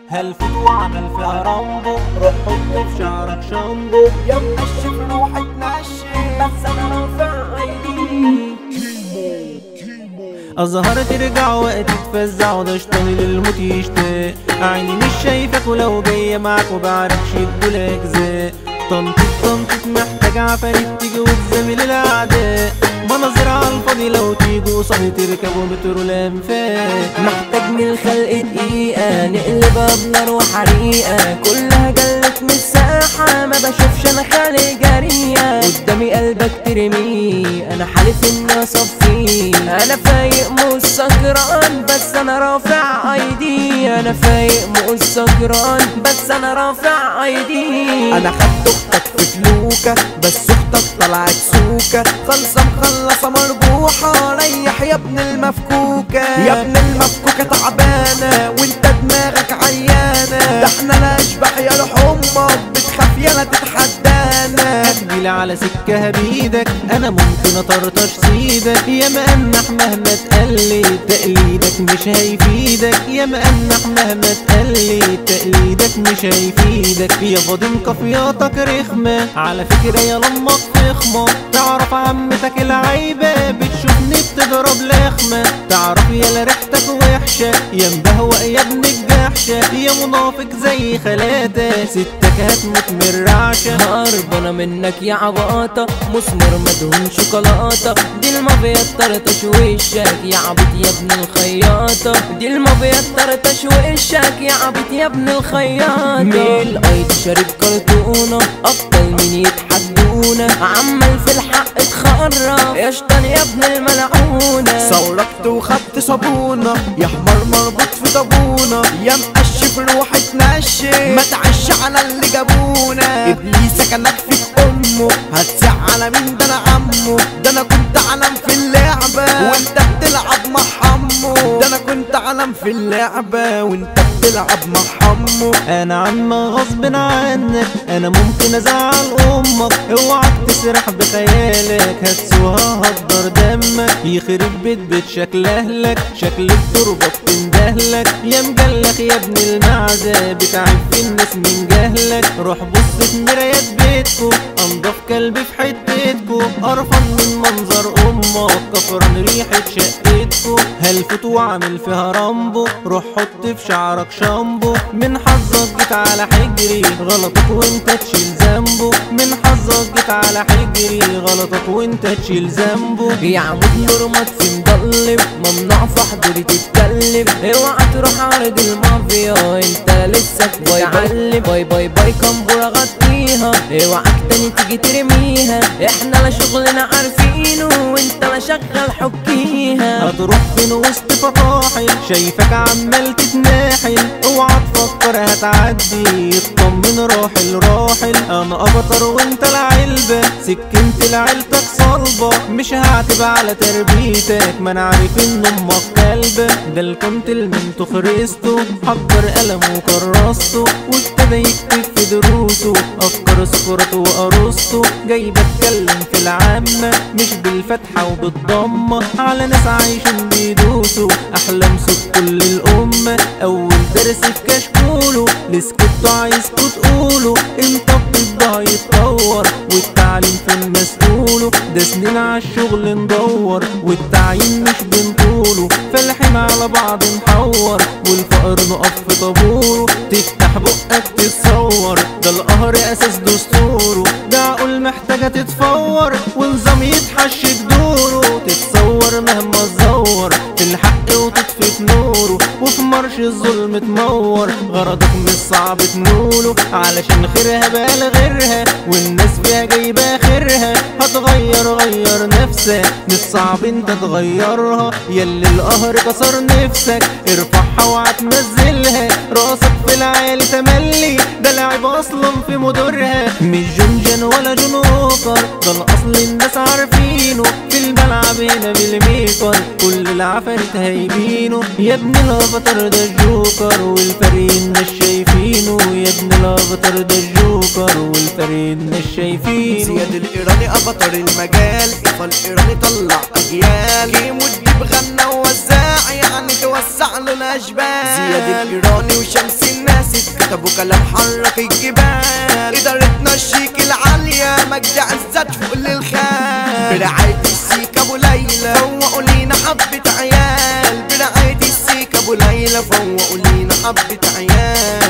هلفت وعمل فيها رامبو روح حط في شعرك شامبو يا مقشف روحي تنشف بس انا رافع ايدي الزهرة ترجع وقت تفزع وده شطاني للموت يشتاق عيني مش شايفك ولو جاية معاك وبعرفش يدولك زاق طنطت طنطت محتاج عفاريت تيجي وتزامل الأعداء مناظر على الفاضي لو تيجوا صحي تركبوا مترو الأنفاق محتاج من الخلق دقيقة نقلبها بنار وحريقة كلها جلت من الساحة ما بشوفش انا خالق جريئة قدامي قلبك ترميه انا حالف اني اصفيه انا فايق مش سكران بس انا رافع ايدي انا فايق مش سكران بس انا رافع ايدي انا خدت اختك في فلوكة بس اختك طلعت سوكة خلصة مخلصة مربوحة ريح يا ابن المفكوكة يا ابن المفكوكة تعبانة وانت دماغك عيانة ده احنا لا اشبح يا روح امك بتخاف يالا تتحدانا هتجيلي على سكة بإيدك أنا ممكن أطرطش سيدك يا مأنح مهما تقلد تقليدك مش هيفيدك يا مأنح مهما تقلد تقليدك مش هيفيدك يا فاضي مكفياتك رخمة على فكرة يا لمك فخمة تعرف عمتك العيبة بتشوفني بتضرب لخمة تعرف يا ريحتك وحشة يا مبهوأ يا ابن الجحشة يا منافق زي خالاتك ستك هتموت من الرعشة هربانة منك يا عباطة مسمر مدهون شوكولاتة دي المافيا طرطش وشك يا عبيط يا ابن الخياطة دي المافيا طرطش وشك يا عبيط يا ابن الخياطة ميل ايدي شارب كرتونة ابطال مين يتحدونا عمال في الحق تخرف يا شطان يا ابن الملعونة صوركت وخدت صابونة يا حمار مربوط في طابونة يا مقشف روحي تنشف ما تعش على اللي جابونا ابليسك انا فيك امه هتزعل مين ده انا عمه ده انا كنت علم في اللعبة وانت بتلعب مع حمو ده انا كنت علم في اللعبة وانت بتلعب مع حمو انا عم غصب عنك انا ممكن ازعل امك اوعك تسرح بخيالك هتسوها هتدر دمك يخرب بيت بيت شكل اهلك شكل التربة بتندهلك يا مجلخ يا ابن المعزة بتعب في الناس من جهلك روح بص في مرايات بيتكو انضف كلب في حتتكو قرفان من منظر امك كفران ريحة شقتكو هلفت وعامل فيها رامبو روح حط في شعرك شامبو من حظك جيت على حجري غلطك وانت تشيل ذنبه من حظك جيت على حجري غلطك وانت تشيل ذنبه يا عمود نور مطفي مضلم ممنوع في حضوري تتكلم اوعى تروح عرض المافيا انت لسه بتتعلم باي باي باي كمبورة غطيها اوعك تاني تيجي ترميها احنا لا شغلنا عارفينه وانت لا شغال حكيها هتروح فين وسط فطاحل شايفك عمال تتناحل اوعى تفكر هتعدي اطمن راحل راحل انا ابطر وانت العلبة سكنت لعيلتك صلبة مش هعتب على تربيتك ما انا عارف ان امك كلبة ده الكنت المنتو خرسته حضر قلم وكرسته وابتدى يكتب في دروسه افكار سكرته وارسطو جاي بتكلم في العامة مش بالفتحة وبالضمة على ناس عايشين بيدوسوا احلام صوت كل الامة اول درس في كشكوله لسكتوا عايزكوا تقولوا امتى الطب هيتطور والتعليم في المسؤوله ده سنين عالشغل ندور والتعيين مش بنطوله فالحين على بعض نحور والفقر نقف في طابوره تفتح بقك تتصور ده القهر اساس دستوره ده عقول محتاجة تتفور ونظام يتحش بدوره تتصور مهما تزور في الحق وتطفي في نوره وفي مرش الظلم تمور غرضك مش صعب تنوله علشان خيرها بقى غيرها والناس فيها جايبة خيرها هتغير غير نفسك مش صعب انت تغيرها يلي القهر كسر نفسك ارفعها وهتنزلها راسك في العالي تملي ده لعب اصلا في مدورها مش جنجن ولا جنوكر ده الاصل الناس عارفينه في الملعب هنا بالميكر كل العفاريت هايبينه يا ابن الافاتار ده الجوكر والفريق الناس شايفينه يا ابن الافاتار ده الجوكر الجوكر والفريق مش شايفينه زياد الايراني افاتار المجال ايفا الايراني طلع اجيال كيمو الديب غنى ووزع يعني توسع له الاشبال زياد الايراني وشمس الناس كتبوا كلام حرك الجبال ادارتنا الشيك العالية مجد عزت فوق للخال برعاية السيك ابو ليلى فوقوا لينا حبة عيال برعاية السيك ابو ليلى فوقوا لينا حبة عيال